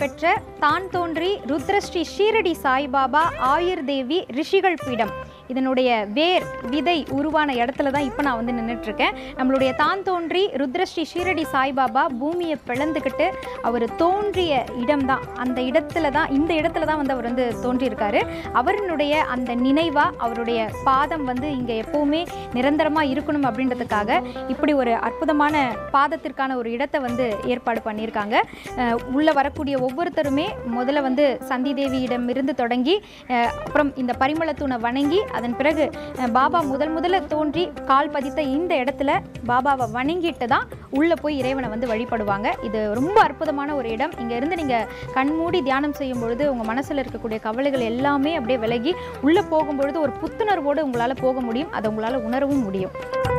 பெற்ற தான் தோன்றி ருத்ரஸ்ரீ ஷீரடி சாய்பாபா ஆயுர் தேவி ரிஷிகள் பீடம் இதனுடைய வேர் விதை உருவான இடத்துல தான் இப்போ நான் வந்து நின்றுட்டு இருக்கேன் நம்மளுடைய தான் தோன்றி ருத்ரஸ்ரீ ஷீரடி சாய்பாபா பூமியை பிளந்துக்கிட்டு அவர் தோன்றிய இடம் தான் அந்த இடத்துல தான் இந்த இடத்துல தான் வந்து அவர் வந்து தோன்றியிருக்காரு அவருடைய அந்த நினைவாக அவருடைய பாதம் வந்து இங்கே எப்போவுமே நிரந்தரமாக இருக்கணும் அப்படின்றதுக்காக இப்படி ஒரு அற்புதமான பாதத்திற்கான ஒரு இடத்தை வந்து ஏற்பாடு பண்ணியிருக்காங்க அஹ் உள்ள வரக்கூடிய ஒவ்வொருத்தருமே முதல்ல வந்து சந்தி தேவியிடம் இருந்து தொடங்கி அஹ் அப்புறம் இந்த பரிமளத்தூணை வணங்கி அதன் பிறகு அஹ் பாபா முதல் முதல்ல தோன்றி கால் பதித்த இந்த இடத்துல பாபாவை வணங்கிட்டு தான் உள்ளே போய் இறைவனை வந்து வழிபடுவாங்க இது ரொம்ப அற்புதமான ஒரு இடம் இங்கே இருந்து நீங்கள் கண்மூடி தியானம் செய்யும் பொழுது உங்கள் மனசில் இருக்கக்கூடிய கவலைகள் எல்லாமே அப்படியே விலகி உள்ளே போகும்பொழுது ஒரு புத்துணர்வோடு உங்களால் போக முடியும் அதை உங்களால் உணரவும் முடியும்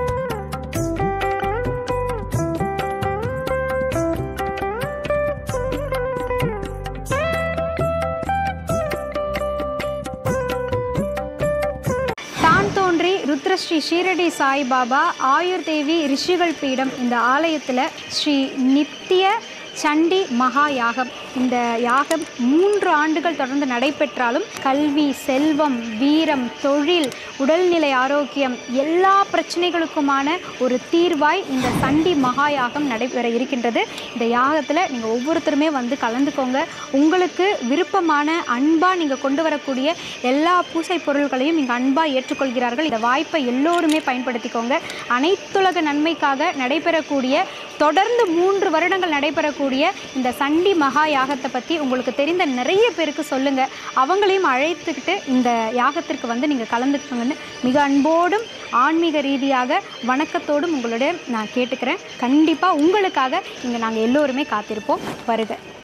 தான் தோன்றி ருத்ரஸ்ரீ ஷீரடி சாய்பாபா ஆயுர் தேவி ரிஷிகள் பீடம் இந்த ஆலயத்தில் ஸ்ரீ நித்திய சண்டி மகா யாகம் இந்த யாகம் மூன்று ஆண்டுகள் தொடர்ந்து நடைபெற்றாலும் கல்வி செல்வம் வீரம் தொழில் உடல்நிலை ஆரோக்கியம் எல்லா பிரச்சனைகளுக்குமான ஒரு தீர்வாய் இந்த சண்டி மகா யாகம் நடைபெற இருக்கின்றது இந்த யாகத்தில் நீங்கள் ஒவ்வொருத்தருமே வந்து கலந்துக்கோங்க உங்களுக்கு விருப்பமான அன்பாக நீங்கள் கொண்டு வரக்கூடிய எல்லா பூசை பொருட்களையும் இங்கே அன்பாக ஏற்றுக்கொள்கிறார்கள் இந்த வாய்ப்பை எல்லோருமே பயன்படுத்திக்கோங்க அனைத்துலக நன்மைக்காக நடைபெறக்கூடிய தொடர்ந்து மூன்று வருடங்கள் நடைபெறக்கூடிய இந்த சண்டி மகா யாகத்தை பற்றி உங்களுக்கு தெரிந்த நிறைய பேருக்கு சொல்லுங்கள் அவங்களையும் அழைத்துக்கிட்டு இந்த யாகத்திற்கு வந்து நீங்கள் கலந்துக்கோங்கன்னு மிக அன்போடும் ஆன்மீக ரீதியாக வணக்கத்தோடும் உங்களுடைய நான் கேட்டுக்கிறேன் கண்டிப்பாக உங்களுக்காக இங்கே நாங்கள் எல்லோருமே காத்திருப்போம் வருக